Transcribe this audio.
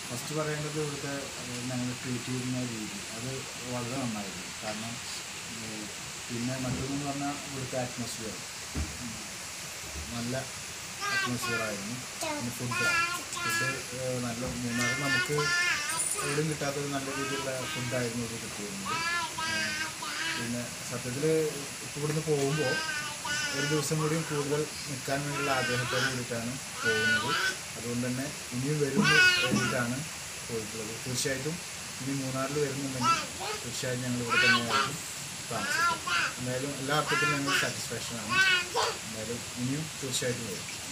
first പറയേണ്ടത് ഇവിടുത്തെ ഏഹ്, ഞങ്ങൾ ട്രീറ്റ് ചെയ്യുന്ന രീതി അത് വളരെ നന്നായിരുന്നു കാരണം ഏഹ്, പിന്നെ മറ്റൊന്ന് പറഞ്ഞാൽ ഇവിടുത്തെ അറ്റ്മോസ്ഫിയർ നല്ല അറ്റ്മോസ്ഫിയർ ആയിരുന്നു പിന്നെ ഫുഡ് ഫുഡ് നല്ല മൂന്നാർ നമുക്ക് എവിടെയും കിട്ടാത്തൊരു നല്ല രീതിയിലുള്ള ഫുഡായിരുന്നു ഇത് കിട്ടിയിരുന്നത് ഏഹ്, പിന്നെ സത്യത്തിൽ ഇപ്പോൾ ഇവിടുന്ന് പോകുമ്പോൾ ഒരു ദിവസം കൂടിയും കൂടുതൽ നിൽക്കാൻ വേണ്ടിയുള്ള ആഗ്രഹത്തോട് കൂടിയിട്ടാണ് പോകുന്നത് അതുകൊണ്ട് തന്നെ ഇനിയും വരുമെന്ന് വേണ്ടിയിട്ടാണ് പോയിട്ടുള്ളത് തീർച്ചയായിട്ടും ഇനി മൂന്നാറിൽ വരുന്നുണ്ടെങ്കിൽ തീർച്ചയായും ഞങ്ങൾ ഇവിടെ തന്നെയായിരിക്കും താമസിക്കും എന്തായാലും എല്ലാ അർത്ഥത്തിലും ഞങ്ങൾ സാറ്റിസ്ഫാക്ഷൻ ആണ് എന്തായാലും ഇനിയും തീർച്ചയായിട്ടും വരും